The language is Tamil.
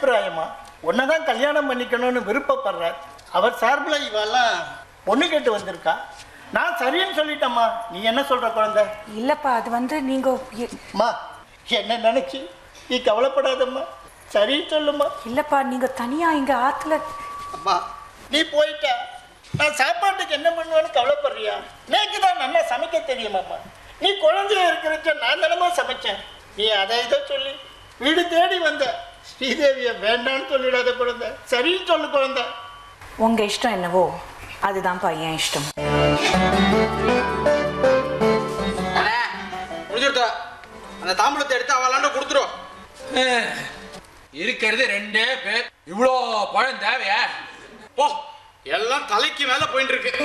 அபிப்பிராயமா தான் கல்யாணம் பண்ணிக்கணும்னு விருப்பப்படுறார் அவர் சார்பில் இவெல்லாம் பொண்ணு கேட்டு வந்திருக்கா நான் சரின்னு சொல்லிட்டேம்மா நீ என்ன சொல்ற குழந்தை இல்லப்பா அது வந்து நீங்க எ- அம்மா என்ன நினைச்சு நீ கவலைப்படாதம்மா சரி சொல்லுமா இல்லப்பா நீங்க தனியா இங்க ஆத்துல அம்மா நீ போயிட்ட நான் சாப்பாட்டுக்கு என்ன பண்ணுவேன்னு கவலைப்படுறியா நேக்கு தான் நல்லா சமைக்க தெரியுமாம்மா நீ குழந்தைய இருக்கிறச்ச நான் தானமா சமைச்சேன் நீ அதை இதை சொல்லி வீடு தேடி வந்த ஸ்ரீதேவியை வேண்டான்னு சொல்லிடாத குழந்தை சரின்னு சொல்லு குழந்தை உங்க இஷ்டம் என்னவோ அதுதான்ப்பா என் இஷ்டம் அண்ணே முடிஞ்சுட்டா அந்த தாம்பூலத்தை எடுத்து அவளாண்ட கொடுத்துரும் இருக்கிறது ரெண்டே பேர் இவ்வளோ பழம் தேவையா போ எல்லாம் தலைக்கு மேல போயிட்டு இருக்கு